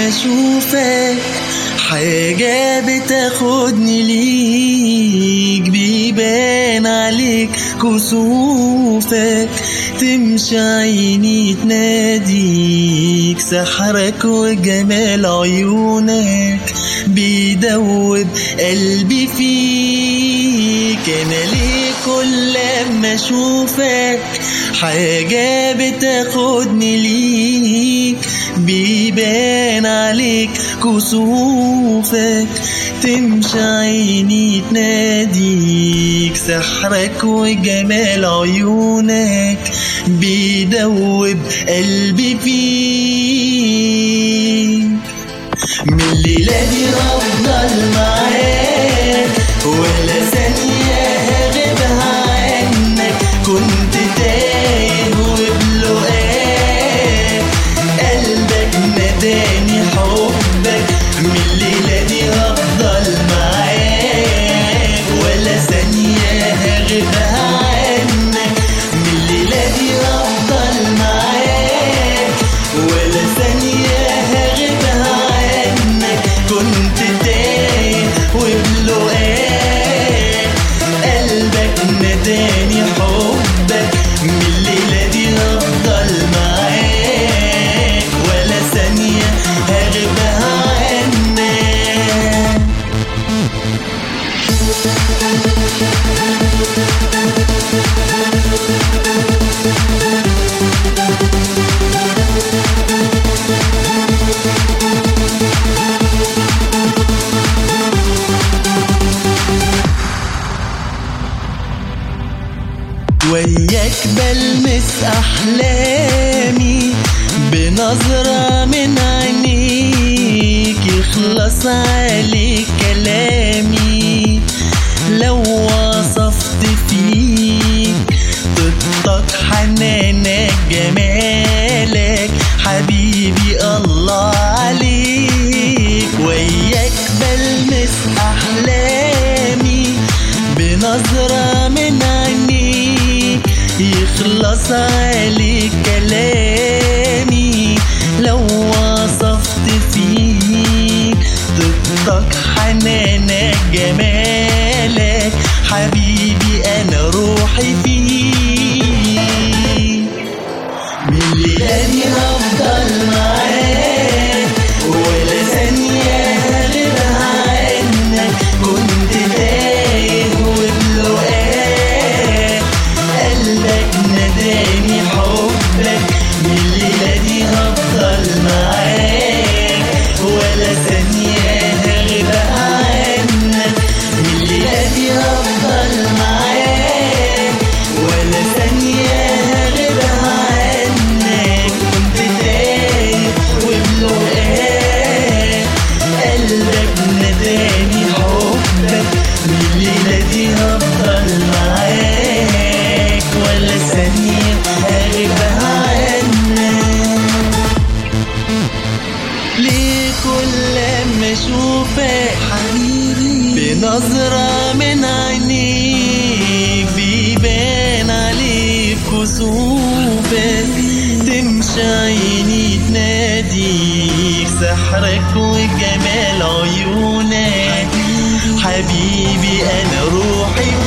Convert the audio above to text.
لما اشوفك حاجة بتاخدني ليك بيبان عليك كسوفك تمشي عيني تناديك سحرك وجمال عيونك بيدوب قلبي فيك انا ليه كل لما اشوفك حاجة بتاخدني ليك بيبان عليك كسوفك تمشي عيني تناديك سحرك وجمال عيونك بيدوب قلبي فيك من الليلة دي هفضل معاك ولا ثانية هغيب عنك كنت تايه وبلقاك قلبك ناداني حبك من الليلة دي هفضل معاك ولا ثانية هغيب عنك من الليلة دي هفضل معاك ولا ثانية هغيب عنك كنت تايه وبلقاك قلبك ناداني حبك من الليلة دي هفضل معاك ولا ثانية هغيب عنك وياك بلمس احلامي بنظرة من عينيك يخلص عليك كلامي لو وصفت فيك طيبتك حنانك جمالك حبيبي الله عليك وياك بلمس احلامي بنظرة من عينيك يخلص عليك كلامي لو وصفت فيك طيبتك حنانك جمالك حبيبي انا روحي فيك من الليلة دي هفضل معاك ولا ثانية هغيب عنك كنت تايه وبلقاك قلبك ناداني حبك من الليلة دي هفضل معاك ولا ثانية هغيب عنك من الليلة دي هفضل معاك ولا ثانية هغيب عنك كنت تايه وبلقاك قلبك ناداني حبك من الليلة دي هفضل معاك ولا ثانية هغيب عنك ليه كل لما اشوفك حبيبي بنظرة من عينيك بيبان عليك كسوفك تمشي عيني تناديك سحرك وجمال عيونك حبيبي انا روحي